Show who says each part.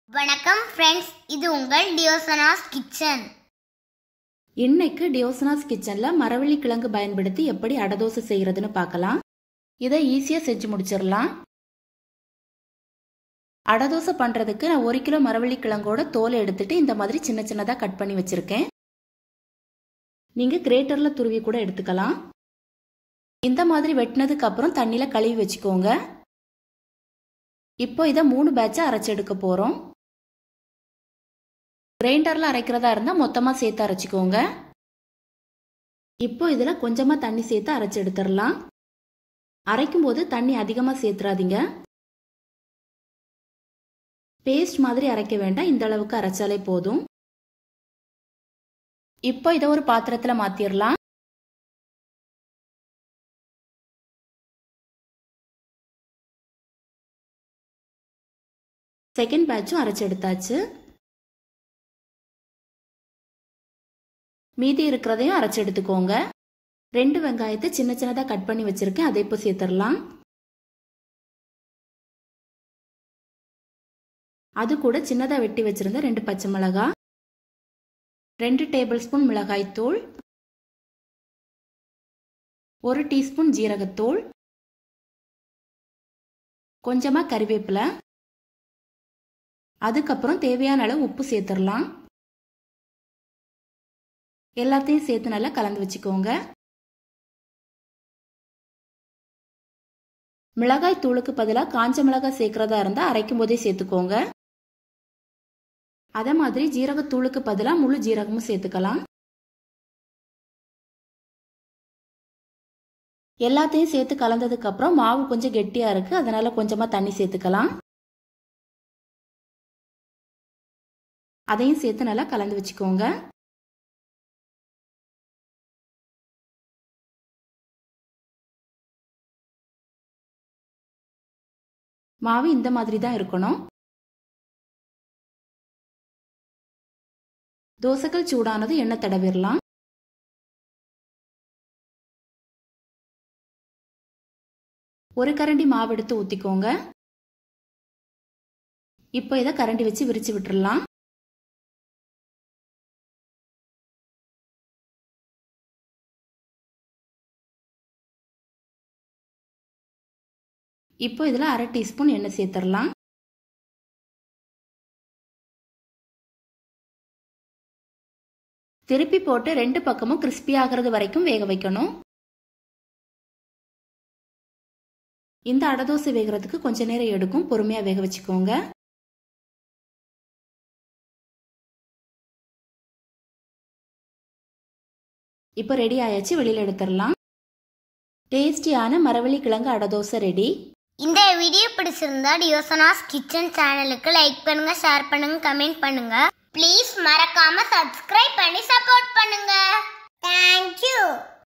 Speaker 1: வணக்கம் ஃப்ரெண்ட்ஸ் இது உங்கள் டியோசனாஸ் கிச்சன்
Speaker 2: இன்னைக்கு டியோசனாஸ் கிச்சனில் மரவள்ளி கிழங்கு பயன்படுத்தி எப்படி அடதோசை செய்கிறதுன்னு பார்க்கலாம் இதை ஈஸியாக செஞ்சு முடிச்சிடலாம் அடதோசை பண்ணுறதுக்கு நான் ஒரு கிலோ மரவள்ளி கிழங்கோட தோலை எடுத்துட்டு இந்த மாதிரி சின்ன சின்னதாக கட் பண்ணி வச்சுருக்கேன் நீங்கள் கிரேட்டரில் துருவி கூட எடுத்துக்கலாம் இந்த மாதிரி வெட்டினதுக்கு அப்புறம் தண்ணியில் கழுவி வச்சுக்கோங்க இப்போ இதை மூணு பேட்சாக அரைச்சி எடுக்க போகிறோம் கிரைண்டரில் அரைக்கிறதா இருந்தால் மொத்தமாக சேர்த்து அரைச்சிக்கோங்க இப்போ இதில் கொஞ்சமாக தண்ணி சேர்த்து அரைச்சி எடுத்துடலாம் அரைக்கும் போது தண்ணி அதிகமாக சேர்த்துறாதீங்க பேஸ்ட் மாதிரி அரைக்க வேண்டாம் இந்த அளவுக்கு அரைச்சாலே போதும் இப்போ இதை ஒரு பாத்திரத்தில் மாற்றிடலாம் செகண்ட் பேட்சும் அரைச்சி எடுத்தாச்சு மீதி இருக்கிறதையும் அரைச்சி எடுத்துக்கோங்க ரெண்டு வெங்காயத்தை சின்ன சின்னதாக கட் பண்ணி வச்சிருக்கேன் அதை இப்போ சேர்த்துடலாம் அது கூட சின்னதாக வெட்டி வச்சிருந்த ரெண்டு பச்சை மிளகாய் ரெண்டு டேபிள் ஸ்பூன் மிளகாய்த்தூள் ஒரு டீஸ்பூன் ஜீரகத்தூள் கொஞ்சமாக கறிவேப்பிலை அதுக்கப்புறம் தேவையான அளவு உப்பு சேர்த்துடலாம் எல்லாத்தையும் சேர்த்து நல்லா கலந்து வச்சுக்கோங்க மிளகாய் தூளுக்கு பதிலாக காஞ்ச மிளகாய் சேர்க்கறதா இருந்தால் அரைக்கும் போதே சேர்த்துக்கோங்க அதே மாதிரி ஜீரகத்தூளுக்கு பதிலாக முழு ஜீரகமும் சேர்த்துக்கலாம் எல்லாத்தையும் சேர்த்து கலந்ததுக்கு அப்புறம் மாவு கொஞ்சம் கெட்டியா இருக்கு அதனால கொஞ்சமா தண்ணி சேர்த்துக்கலாம் அதையும் சேர்த்து நல்லா கலந்து வச்சுக்கோங்க மாவு இந்த மாதிரி தான் இருக்கணும் தோசைகள் சூடானது எண்ணெய் தடவிடலாம் ஒரு கரண்டி மாவு எடுத்து ஊற்றிக்கோங்க இப்போ இதை கரண்டி வச்சு விரிச்சு விட்டுறலாம் இப்போ இதில் அரை டீஸ்பூன் எண்ணெய் சேர்த்துடலாம் திருப்பி போட்டு ரெண்டு பக்கமும் கிறிஸ்பி ஆகிறது வரைக்கும் வேக வைக்கணும் இந்த அடதோசை வேகிறதுக்கு கொஞ்ச நேரம் எடுக்கும் பொறுமையாக வேக வச்சுக்கோங்க இப்போ ரெடி ஆயாச்சு வெளியில் எடுத்துடலாம் டேஸ்டியான மரவள்ளி கிழங்கு அடதோசை ரெடி
Speaker 1: இந்த வீடியோ பிடிச்சிருந்தா டியோசனாஸ் கிச்சன் சேனலுக்கு லைக் பண்ணுங்க ஷேர் பண்ணுங்க கமெண்ட் பண்ணுங்க ப்ளீஸ் மறக்காம சப்ஸ்கிரைப் பண்ணி சப்போர்ட் பண்ணுங்க தேங்க்யூ